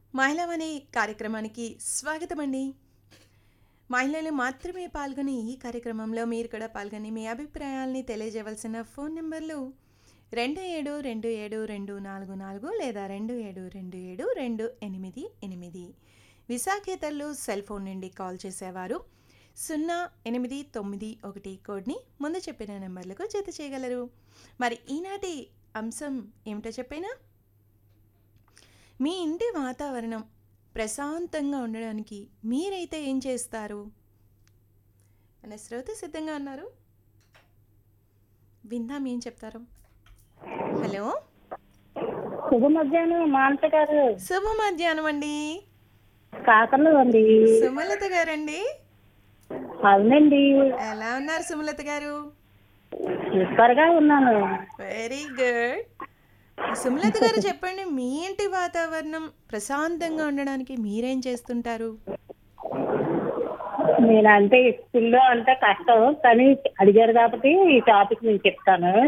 మహిళామణి కార్యక్రమానికి స్వాగతం అండి మహిళలు మాత్రమే పాల్గొనే ఈ కార్యక్రమంలో మీరు కూడా పాల్గొని మీ అభిప్రాయాల్ని తెలియజేయవలసిన ఫోన్ నెంబర్లు రెండు ఏడు రెండు ఏడు రెండు నాలుగు నాలుగు లేదా రెండు ఏడు రెండు ఏడు రెండు ఎనిమిది ఎనిమిది విశాఖేతరులు సెల్ ఫోన్ నుండి కాల్ చేసేవారు సున్నా ఎనిమిది తొమ్మిది ఒకటి కోడ్ని ముందు చెప్పిన నెంబర్లకు జత చేయగలరు మరి ఈనాటి అంశం ఏమిటో చెప్పేనా మీ ఇంటి వాతావరణం ప్రశాంతంగా ఉండడానికి మీరైతే ఏం చేస్తారు మన శ్రోత సిద్ధంగా ఉన్నారు విందాం ఏం చెప్తారు హలో శుభ మధ్యాహ్నం మానస గారు శుభ మధ్యాహ్నం అండి కాకర్లు అండి సుమలత గారండి అవునండి ఎలా ఉన్నారు సుమలత గారు సూపర్ గా ఉన్నాను వెరీ గుడ్ సుమలత గారు చెప్పండి మీ ఇంటి వాతావరణం ప్రశాంతంగా ఉండడానికి మీరేం చేస్తుంటారు నేనంటే స్కూల్లో అంటే కష్టం కానీ అడిగారు కాబట్టి ఈ టాపిక్ నేను చెప్తాను